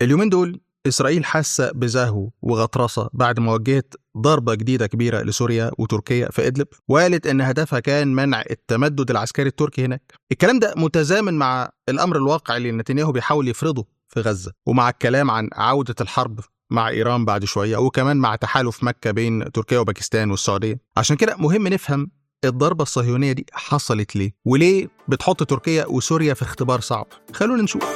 اليومين دول إسرائيل حاسة بزهو وغطرسة بعد ما وجهت ضربة جديدة كبيرة لسوريا وتركيا في إدلب وقالت إن هدفها كان منع التمدد العسكري التركي هناك الكلام ده متزامن مع الأمر الواقع اللي نتنياهو بيحاول يفرضه في غزة ومع الكلام عن عودة الحرب مع إيران بعد شوية وكمان مع تحالف مكة بين تركيا وباكستان والسعودية عشان كده مهم نفهم الضربة الصهيونية دي حصلت ليه وليه بتحط تركيا وسوريا في اختبار صعب خلونا نشوف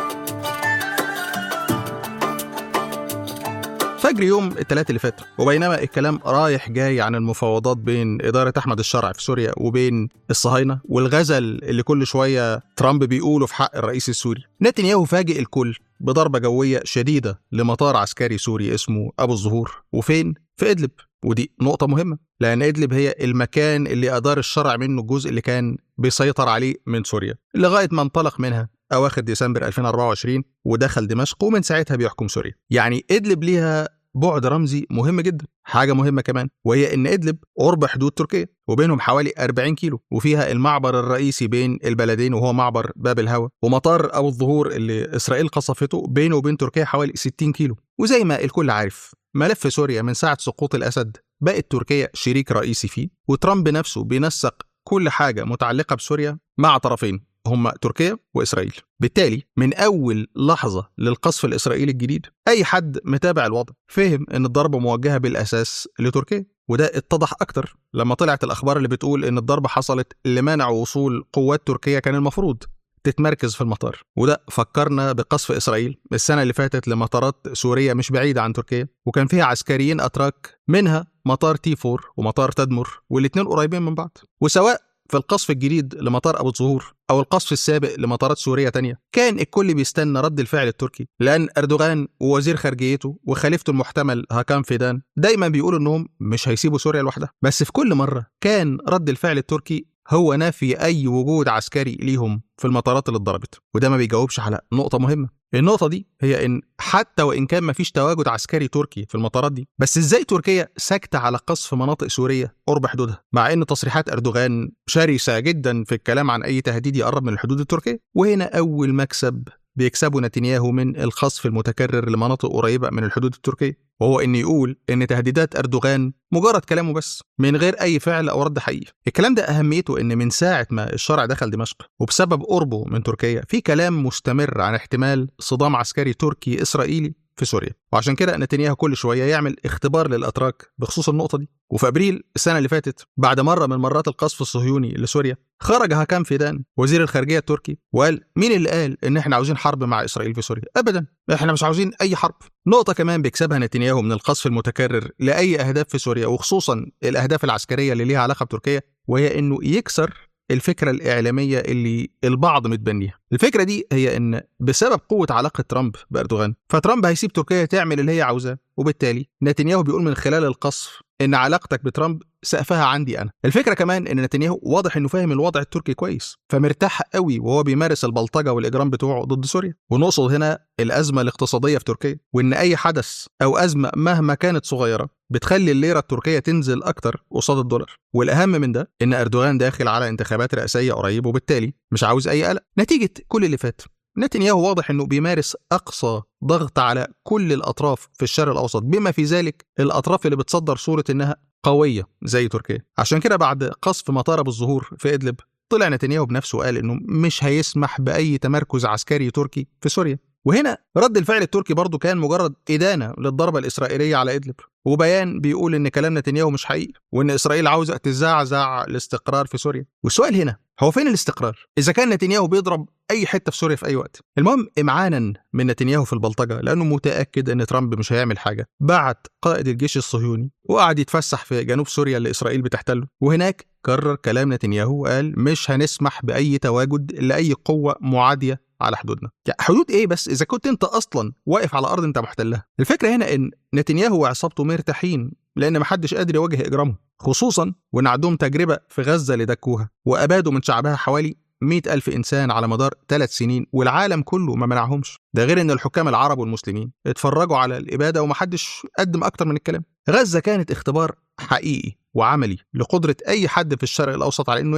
فجر يوم الثلاث اللي فات وبينما الكلام رايح جاي عن المفاوضات بين إدارة أحمد الشرع في سوريا وبين الصهاينة والغزل اللي كل شوية ترامب بيقوله في حق الرئيس السوري نتنياهو فاجئ الكل بضربة جوية شديدة لمطار عسكري سوري اسمه أبو الزهور وفين؟ في إدلب ودي نقطة مهمة لأن إدلب هي المكان اللي أدار الشرع منه الجزء اللي كان بيسيطر عليه من سوريا لغاية ما انطلق منها أواخر ديسمبر 2024 ودخل دمشق ومن ساعتها بيحكم سوريا يعني إدلب ليها بعد رمزي مهم جدا حاجة مهمة كمان وهي إن إدلب قرب حدود تركيا وبينهم حوالي 40 كيلو وفيها المعبر الرئيسي بين البلدين وهو معبر باب الهوى ومطار أبو الظهور اللي إسرائيل قصفته بينه وبين تركيا حوالي 60 كيلو وزي ما الكل عارف ملف سوريا من ساعة سقوط الأسد بقت تركيا شريك رئيسي فيه وترامب نفسه بينسق كل حاجة متعلقة بسوريا مع طرفين هم تركيا وإسرائيل بالتالي من أول لحظة للقصف الإسرائيلي الجديد أي حد متابع الوضع فهم أن الضربة موجهة بالأساس لتركيا وده اتضح أكتر لما طلعت الأخبار اللي بتقول أن الضربة حصلت لمنع وصول قوات تركيا كان المفروض تتمركز في المطار وده فكرنا بقصف إسرائيل السنة اللي فاتت لمطارات سورية مش بعيدة عن تركيا وكان فيها عسكريين أتراك منها مطار تي 4 ومطار تدمر والاتنين قريبين من بعض وسواء في القصف الجديد لمطار أبو الظهور أو القصف السابق لمطارات سورية تانية كان الكل بيستنى رد الفعل التركي لأن أردوغان ووزير خارجيته وخليفته المحتمل هاكان فيدان دايما بيقولوا إنهم مش هيسيبوا سوريا لوحدها بس في كل مرة كان رد الفعل التركي هو نافي أي وجود عسكري ليهم في المطارات اللي اتضربت وده ما بيجاوبش على نقطة مهمة النقطة دي هي إن حتى وإن كان مفيش تواجد عسكري تركي في المطارات دي بس إزاي تركيا ساكتة على قصف مناطق سورية قرب حدودها مع إن تصريحات أردوغان شرسة جدا في الكلام عن أي تهديد يقرب من الحدود التركية وهنا أول مكسب بيكسبه نتنياهو من القصف المتكرر لمناطق قريبة من الحدود التركية وهو إن يقول إن تهديدات أردوغان مجرد كلامه بس من غير أي فعل أو رد حقيقي الكلام ده أهميته إن من ساعة ما الشرع دخل دمشق وبسبب قربه من تركيا في كلام مستمر عن احتمال صدام عسكري تركي إسرائيلي في سوريا وعشان كده نتنياهو كل شويه يعمل اختبار للاتراك بخصوص النقطه دي وفي ابريل السنه اللي فاتت بعد مره من مرات القصف الصهيوني لسوريا خرج هاكام فيدان وزير الخارجيه التركي وقال مين اللي قال ان احنا عاوزين حرب مع اسرائيل في سوريا ابدا احنا مش عاوزين اي حرب نقطه كمان بيكسبها نتنياهو من القصف المتكرر لاي اهداف في سوريا وخصوصا الاهداف العسكريه اللي ليها علاقه بتركيا وهي انه يكسر الفكرة الإعلامية اللي البعض متبنيها الفكرة دي هي إن بسبب قوة علاقة ترامب بأردوغان فترامب هيسيب تركيا تعمل اللي هي عاوزاه وبالتالي نتنياهو بيقول من خلال القصف إن علاقتك بترامب سقفها عندي أنا الفكرة كمان إن نتنياهو واضح إنه فاهم الوضع التركي كويس فمرتاح قوي وهو بيمارس البلطجة والإجرام بتوعه ضد سوريا ونقصد هنا الأزمة الاقتصادية في تركيا وإن أي حدث أو أزمة مهما كانت صغيرة بتخلي الليرة التركية تنزل أكتر قصاد الدولار والأهم من ده إن أردوغان داخل على انتخابات رئاسية قريب وبالتالي مش عاوز أي قلق نتيجة كل اللي فات نتنياهو واضح انه بيمارس اقصى ضغط على كل الاطراف في الشرق الاوسط بما في ذلك الاطراف اللي بتصدر صوره انها قويه زي تركيا عشان كده بعد قصف مطار ابو الظهور في ادلب طلع نتنياهو بنفسه وقال انه مش هيسمح باي تمركز عسكري تركي في سوريا وهنا رد الفعل التركي برضه كان مجرد إدانة للضربة الإسرائيلية على إدلب وبيان بيقول إن كلام نتنياهو مش حقيقي وإن إسرائيل عاوزة تزعزع الاستقرار في سوريا والسؤال هنا هو فين الاستقرار؟ إذا كان نتنياهو بيضرب أي حتة في سوريا في أي وقت المهم إمعانا من نتنياهو في البلطجة لأنه متأكد إن ترامب مش هيعمل حاجة بعت قائد الجيش الصهيوني وقعد يتفسح في جنوب سوريا اللي إسرائيل بتحتله وهناك كرر كلام نتنياهو وقال مش هنسمح بأي تواجد لأي قوة معادية على حدودنا يعني حدود ايه بس اذا كنت انت اصلا واقف على ارض انت محتلها الفكره هنا ان نتنياهو وعصابته مرتاحين لان محدش قادر يواجه اجرامهم خصوصا وان عندهم تجربه في غزه لدكوها وابادوا من شعبها حوالي مئة ألف إنسان على مدار ثلاث سنين والعالم كله ما منعهمش ده غير إن الحكام العرب والمسلمين اتفرجوا على الإبادة ومحدش قدم أكتر من الكلام غزة كانت اختبار حقيقي وعملي لقدرة أي حد في الشرق الأوسط على إنه يعمل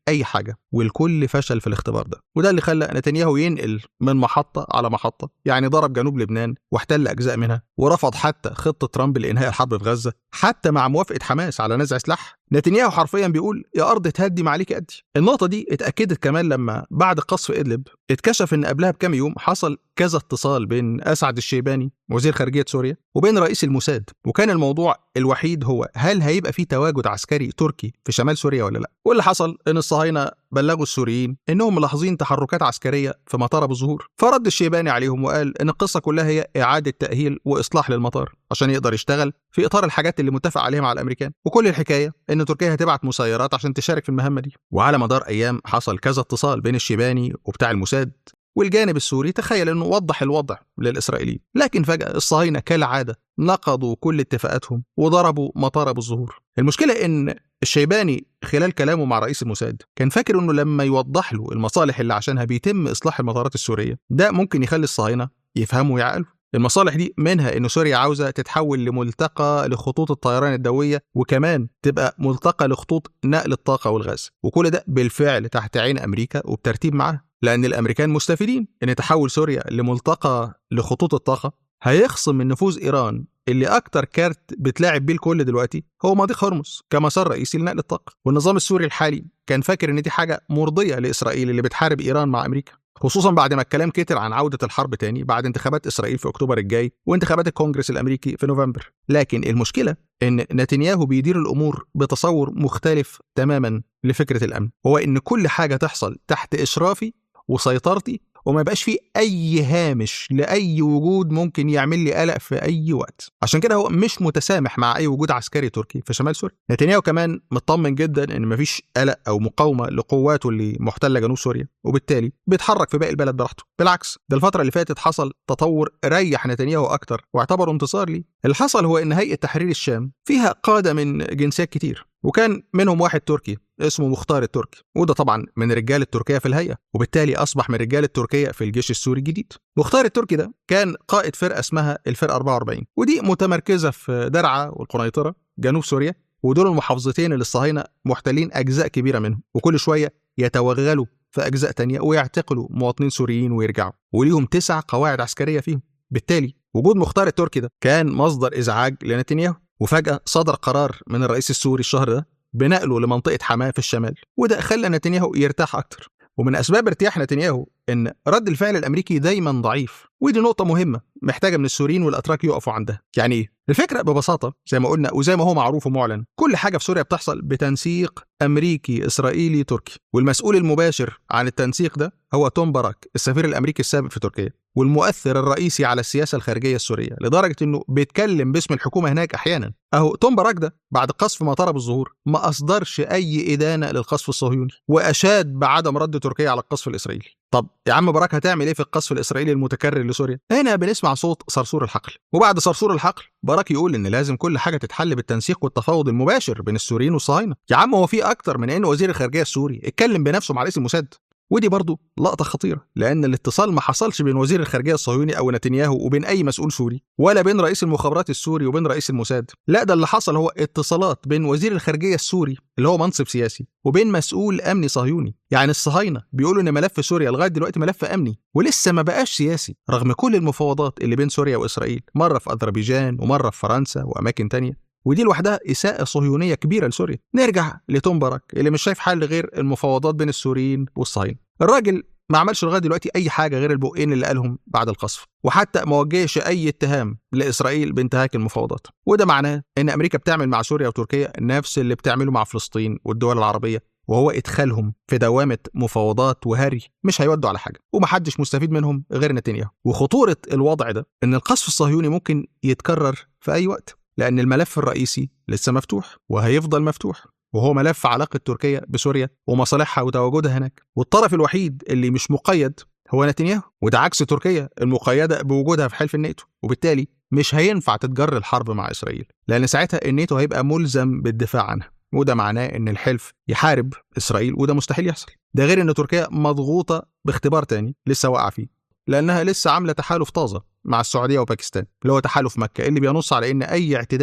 اي حاجه والكل فشل في الاختبار ده وده اللي خلى نتنياهو ينقل من محطه على محطه يعني ضرب جنوب لبنان واحتل اجزاء منها ورفض حتى خطه ترامب لانهاء الحرب في غزه حتى مع موافقه حماس على نزع سلاح نتنياهو حرفيا بيقول يا ارض تهدي ما عليك ادي النقطه دي اتاكدت كمان لما بعد قصف ادلب اتكشف ان قبلها بكام يوم حصل كذا اتصال بين اسعد الشيباني وزير خارجيه سوريا وبين رئيس الموساد وكان الموضوع الوحيد هو هل هيبقى في تواجد عسكري تركي في شمال سوريا ولا لا واللي حصل ان الصهاينه بلغوا السوريين انهم ملاحظين تحركات عسكريه في مطار ابو الزهور فرد الشيباني عليهم وقال ان القصه كلها هي اعاده تاهيل واصلاح للمطار عشان يقدر يشتغل في اطار الحاجات اللي متفق عليها مع الامريكان وكل الحكايه ان تركيا هتبعت مسيرات عشان تشارك في المهمه دي وعلى مدار ايام حصل كذا اتصال بين الشيباني وبتاع الموساد والجانب السوري تخيل انه وضح الوضع للاسرائيليين لكن فجاه الصهاينه كالعاده نقضوا كل اتفاقاتهم وضربوا مطار ابو الزهور المشكله ان الشيباني خلال كلامه مع رئيس الموساد كان فاكر انه لما يوضح له المصالح اللي عشانها بيتم اصلاح المطارات السوريه ده ممكن يخلي الصهاينه يفهموا ويعقلوا المصالح دي منها ان سوريا عاوزه تتحول لملتقى لخطوط الطيران الدويه وكمان تبقى ملتقى لخطوط نقل الطاقه والغاز وكل ده بالفعل تحت عين امريكا وبترتيب معاها لان الامريكان مستفيدين ان تحول سوريا لملتقى لخطوط الطاقه هيخصم من نفوذ ايران اللي اكتر كارت بتلاعب بيه الكل دلوقتي هو مضيق هرمز كمسار رئيسي لنقل الطاقه والنظام السوري الحالي كان فاكر ان دي حاجه مرضيه لاسرائيل اللي بتحارب ايران مع امريكا خصوصا بعد ما الكلام كتر عن عودة الحرب تاني بعد انتخابات إسرائيل في أكتوبر الجاي وانتخابات الكونجرس الأمريكي في نوفمبر لكن المشكلة إن نتنياهو بيدير الأمور بتصور مختلف تماما لفكرة الأمن هو إن كل حاجة تحصل تحت إشرافي وسيطرتي وما يبقاش فيه اي هامش لاي وجود ممكن يعمل لي قلق في اي وقت عشان كده هو مش متسامح مع اي وجود عسكري تركي في شمال سوريا نتنياهو كمان مطمن جدا ان مفيش قلق او مقاومه لقواته اللي محتله جنوب سوريا وبالتالي بيتحرك في باقي البلد براحته بالعكس ده الفتره اللي فاتت حصل تطور ريح نتنياهو اكتر واعتبره انتصار ليه اللي حصل هو ان هيئه تحرير الشام فيها قاده من جنسيات كتير وكان منهم واحد تركي اسمه مختار التركي وده طبعا من رجال التركية في الهيئة وبالتالي أصبح من رجال التركية في الجيش السوري الجديد مختار التركي ده كان قائد فرقة اسمها الفرقة 44 ودي متمركزة في درعا والقنيطرة جنوب سوريا ودول المحافظتين اللي الصهاينة محتلين أجزاء كبيرة منهم وكل شوية يتوغلوا في أجزاء تانية ويعتقلوا مواطنين سوريين ويرجعوا وليهم تسع قواعد عسكرية فيهم بالتالي وجود مختار التركي ده كان مصدر إزعاج لنتنياهو وفجأة صدر قرار من الرئيس السوري الشهر ده بنقله لمنطقة حماة في الشمال وده خلى نتنياهو يرتاح أكتر ومن أسباب ارتياح نتنياهو إن رد الفعل الأمريكي دايما ضعيف ودي نقطة مهمة محتاجة من السوريين والأتراك يقفوا عندها يعني إيه؟ الفكرة ببساطة زي ما قلنا وزي ما هو معروف ومعلن كل حاجة في سوريا بتحصل بتنسيق أمريكي إسرائيلي تركي والمسؤول المباشر عن التنسيق ده هو توم باراك السفير الأمريكي السابق في تركيا والمؤثر الرئيسي على السياسة الخارجية السورية لدرجة أنه بيتكلم باسم الحكومة هناك أحيانا أهو توم باراك ده بعد قصف مطار أبو الظهور ما أصدرش أي إدانة للقصف الصهيوني وأشاد بعدم رد تركيا على القصف الإسرائيلي طب يا عم باراك هتعمل ايه في القصف الاسرائيلي المتكرر لسوريا؟ هنا بنسمع صوت صرصور الحقل، وبعد صرصور الحقل باراك يقول ان لازم كل حاجه تتحل بالتنسيق والتفاوض المباشر بين السوريين والصهاينه، يا عم هو في اكتر من ان وزير الخارجيه السوري اتكلم بنفسه مع رئيس الموساد، ودي برضه لقطة خطيرة لأن الاتصال ما حصلش بين وزير الخارجية الصهيوني أو نتنياهو وبين أي مسؤول سوري ولا بين رئيس المخابرات السوري وبين رئيس الموساد لا ده اللي حصل هو اتصالات بين وزير الخارجية السوري اللي هو منصب سياسي وبين مسؤول أمني صهيوني يعني الصهاينة بيقولوا إن ملف سوريا لغاية دلوقتي ملف أمني ولسه ما بقاش سياسي رغم كل المفاوضات اللي بين سوريا وإسرائيل مرة في أذربيجان ومرة في فرنسا وأماكن تانية ودي لوحدها إساءة صهيونية كبيرة لسوريا نرجع لتوم باراك اللي مش شايف حل غير المفاوضات بين السوريين والصهاينة الراجل ما عملش لغايه دلوقتي اي حاجه غير البقين اللي قالهم بعد القصف وحتى ما وجهش اي اتهام لاسرائيل بانتهاك المفاوضات وده معناه ان امريكا بتعمل مع سوريا وتركيا نفس اللي بتعمله مع فلسطين والدول العربيه وهو ادخالهم في دوامه مفاوضات وهري مش هيودوا على حاجه ومحدش مستفيد منهم غير نتنياهو وخطوره الوضع ده ان القصف الصهيوني ممكن يتكرر في اي وقت لان الملف الرئيسي لسه مفتوح وهيفضل مفتوح وهو ملف علاقة تركيا بسوريا ومصالحها وتواجدها هناك والطرف الوحيد اللي مش مقيد هو نتنياهو وده عكس تركيا المقيدة بوجودها في حلف الناتو وبالتالي مش هينفع تتجر الحرب مع إسرائيل لأن ساعتها الناتو هيبقى ملزم بالدفاع عنها وده معناه ان الحلف يحارب اسرائيل وده مستحيل يحصل ده غير ان تركيا مضغوطه باختبار تاني لسه واقعه فيه لانها لسه عامله تحالف طازه مع السعوديه وباكستان اللي هو تحالف مكه اللي بينص على ان اي اعتداء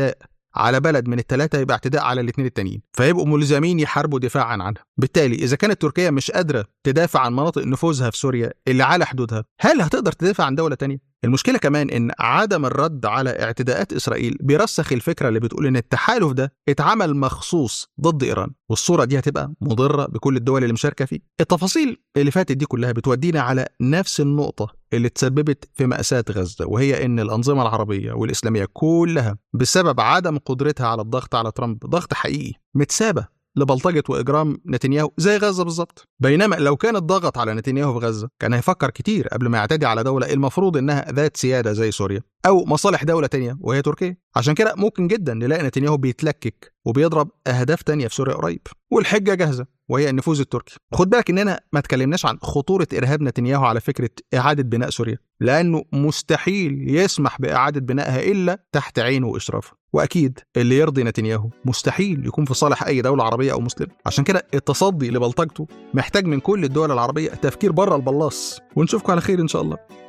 على بلد من الثلاثه يبقى اعتداء على الاثنين التانيين فيبقوا ملزمين يحاربوا دفاعا عنها بالتالي اذا كانت تركيا مش قادره تدافع عن مناطق نفوذها في سوريا اللي على حدودها هل هتقدر تدافع عن دوله تانية المشكلة كمان إن عدم الرد على اعتداءات إسرائيل بيرسخ الفكرة اللي بتقول إن التحالف ده اتعمل مخصوص ضد إيران والصورة دي هتبقى مضرة بكل الدول اللي مشاركة فيه التفاصيل اللي فاتت دي كلها بتودينا على نفس النقطة اللي تسببت في مأساة غزة وهي إن الأنظمة العربية والإسلامية كلها بسبب عدم قدرتها على الضغط على ترامب ضغط حقيقي متسابة لبلطجة وإجرام نتنياهو زي غزة بالظبط بينما لو كان الضغط على نتنياهو في غزة كان هيفكر كتير قبل ما يعتدي على دولة المفروض إنها ذات سيادة زي سوريا أو مصالح دولة تانية وهي تركيا عشان كده ممكن جدا نلاقي نتنياهو بيتلكك وبيضرب أهداف تانية في سوريا قريب والحجة جاهزة وهي النفوذ التركي خد بالك إننا ما تكلمناش عن خطورة إرهاب نتنياهو على فكرة إعادة بناء سوريا لأنه مستحيل يسمح بإعادة بنائها إلا تحت عينه وإشرافه وأكيد اللي يرضي نتنياهو مستحيل يكون في صالح أي دولة عربية أو مسلمة عشان كده التصدي لبلطجته محتاج من كل الدول العربية تفكير بره البلاص ونشوفكم على خير إن شاء الله